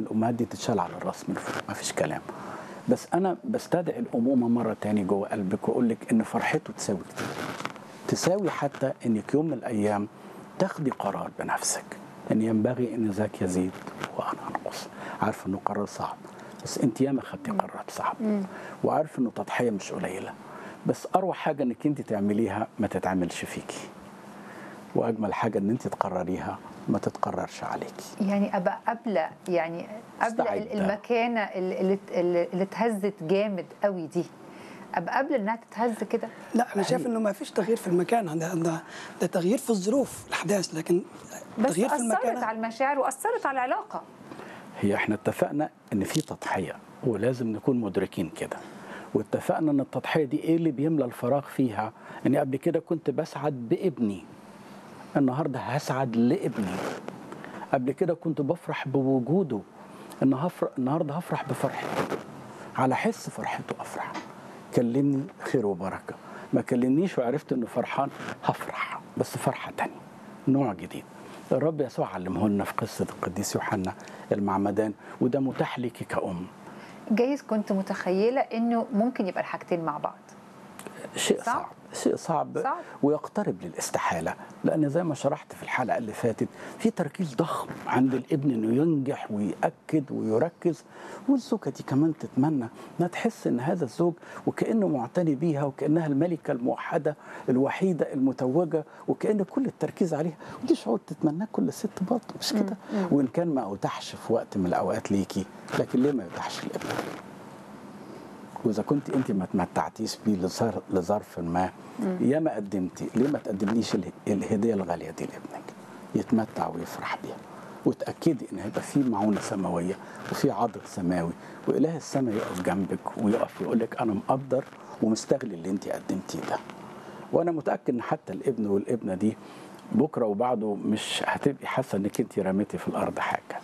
الامهات دي تتشال على الراس من فوق ما فيش كلام بس انا بستدعي الامومه مره تاني جوه قلبك واقول لك ان فرحته تساوي كتير تساوي حتى انك يوم من الايام تاخدي قرار بنفسك ان ينبغي ان ذاك يزيد وانا انقص عارفه انه قرار صعب بس انت ياما خدتي قرارات صعبه وعارفه انه تضحيه مش قليله بس اروع حاجه انك انت تعمليها ما تتعملش فيكي واجمل حاجه ان انت تقرريها ما تتقررش عليكي يعني ابقى قبل يعني قبل مستعدة. المكانه اللي, اللي, اللي اتهزت جامد قوي دي ابقى قبل انها تتهز كده لا انا شايف انه ما فيش تغيير في المكان ده ده, ده تغيير في الظروف الاحداث لكن بس تغيير في اثرت المكان على المشاعر واثرت على العلاقه هي احنا اتفقنا ان في تضحيه ولازم نكون مدركين كده واتفقنا ان التضحيه دي ايه اللي بيملى الفراغ فيها اني قبل كده كنت بسعد بابني النهارده هسعد لابني قبل كده كنت بفرح بوجوده إن هفرح النهارده هفرح بفرحته على حس فرحته افرح كلمني خير وبركه ما كلمنيش وعرفت انه فرحان هفرح بس فرحه تانية نوع جديد الرب يسوع علمه لنا في قصه القديس يوحنا المعمدان وده متاح ليكي كأم جايز كنت متخيله انه ممكن يبقى الحاجتين مع بعض شيء صعب؟ صعب شيء صعب, صعب. ويقترب للاستحاله لان زي ما شرحت في الحلقه اللي فاتت في تركيز ضخم عند الابن انه ينجح ويأكد ويركز والزوجه دي كمان تتمنى انها تحس ان هذا الزوج وكانه معتني بيها وكانها الملكه الموحده الوحيده المتوجه وكان كل التركيز عليها ودي شعور تتمناه كل ست برضه مش كده وان كان ما اتاحش في وقت من الاوقات ليكي لكن ليه ما يتاحش لابنك واذا كنت انت ما تمتعتيش بيه لظر- لظرف ما يا ما قدمتي ليه ما تقدمليش اله- الهديه الغاليه دي لابنك يتمتع ويفرح بيها وتاكدي ان هيبقى في معونه سماويه وفي عضل سماوي واله السماء يقف جنبك ويقف يقول لك انا مقدر ومستغل اللي انت قدمتيه ده وانا متاكد ان حتى الابن والابنه دي بكره وبعده مش هتبقي حاسه انك انت رميتي في الارض حاجه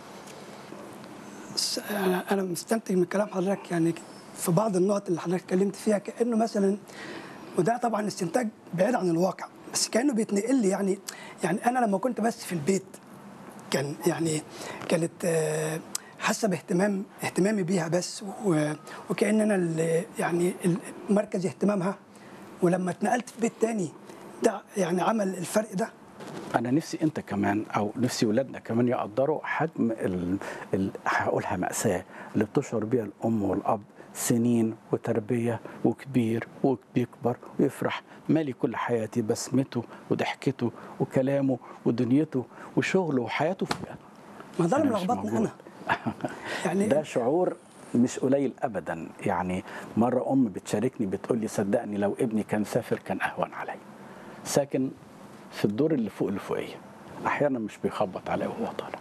بس انا انا مستمتع من كلام حضرتك يعني في بعض النقط اللي حضرتك اتكلمت فيها كانه مثلا وده طبعا استنتاج بعيد عن الواقع بس كانه بيتنقل لي يعني يعني انا لما كنت بس في البيت كان يعني كانت آه، حاسه باهتمام اهتمامي بيها بس و- وكان انا ال- يعني ال- مركز اهتمامها ولما اتنقلت في بيت تاني ده يعني عمل الفرق ده انا نفسي انت كمان او نفسي ولادنا كمان يقدروا حجم ال... ال... هقولها ماساه اللي بتشعر بيها الام والاب سنين وتربيه وكبير وبيكبر ويفرح مالي كل حياتي بسمته وضحكته وكلامه ودنيته وشغله وحياته فيها ما ده اللي أنا مش ملخبطني موجود. انا يعني ده شعور مش قليل ابدا يعني مره ام بتشاركني بتقول لي صدقني لو ابني كان سافر كان اهون علي ساكن في الدور اللي فوق اللي فوقيه احيانا مش بيخبط عليا وهو طالع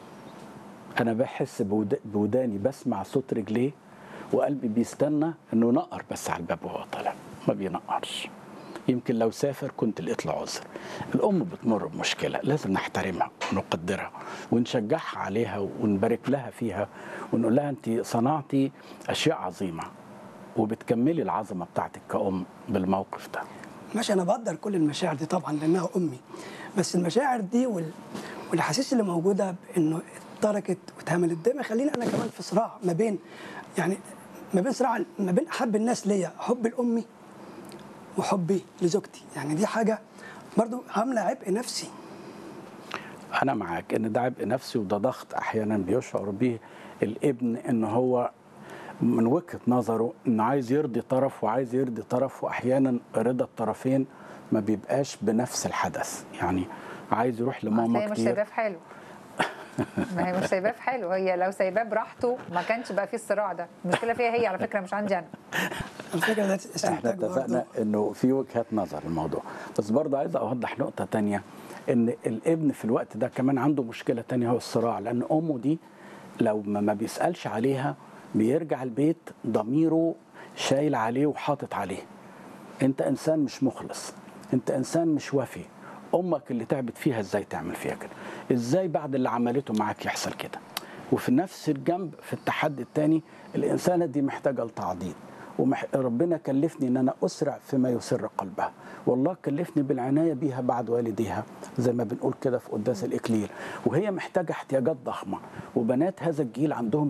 انا بحس بود- بوداني بسمع صوت رجليه وقلبي بيستنى انه ينقر بس على الباب وهو طالع ما بينقرش يمكن لو سافر كنت لقيت له عذر الام بتمر بمشكله لازم نحترمها ونقدرها ونشجعها عليها ونبارك لها فيها ونقول لها انت صنعتي اشياء عظيمه وبتكملي العظمه بتاعتك كأم بالموقف ده ماشي انا بقدر كل المشاعر دي طبعا لانها امي بس المشاعر دي وال... والاحاسيس اللي موجوده بانه اتركت واتهملت ده يخليني انا كمان في صراع ما بين يعني ما بين صراع ما بين احب الناس ليا حب لامي وحبي لزوجتي يعني دي حاجه برضو عامله عبء نفسي انا معاك ان ده عبء نفسي وده ضغط احيانا بيشعر به الابن ان هو من وجهه نظره انه عايز يرضي طرف وعايز يرضي طرف واحيانا رضا الطرفين ما بيبقاش بنفس الحدث يعني عايز يروح أصل لماما هي مش كتير سايباه في حاله ما هي مش سايباه في حاله هي لو سايباه براحته ما كانش بقى فيه الصراع ده المشكله فيها هي على فكره مش عندي انا الفكره ده احنا استنتاج برضو اتفقنا انه في وجهات نظر الموضوع بس برضه عايز اوضح نقطه تانية ان الابن في الوقت ده كمان عنده مشكله تانية هو الصراع لان امه دي لو ما ما بيسالش عليها بيرجع البيت ضميره شايل عليه وحاطط عليه انت انسان مش مخلص انت انسان مش وفي امك اللي تعبت فيها ازاي تعمل فيها كده ازاي بعد اللي عملته معاك يحصل كده وفي نفس الجنب في التحدي الثاني الانسانه دي محتاجه لتعضيد وربنا كلفني ان انا اسرع فيما يسر قلبها والله كلفني بالعنايه بيها بعد والديها زي ما بنقول كده في قداس الاكليل وهي محتاجه احتياجات ضخمه وبنات هذا الجيل عندهم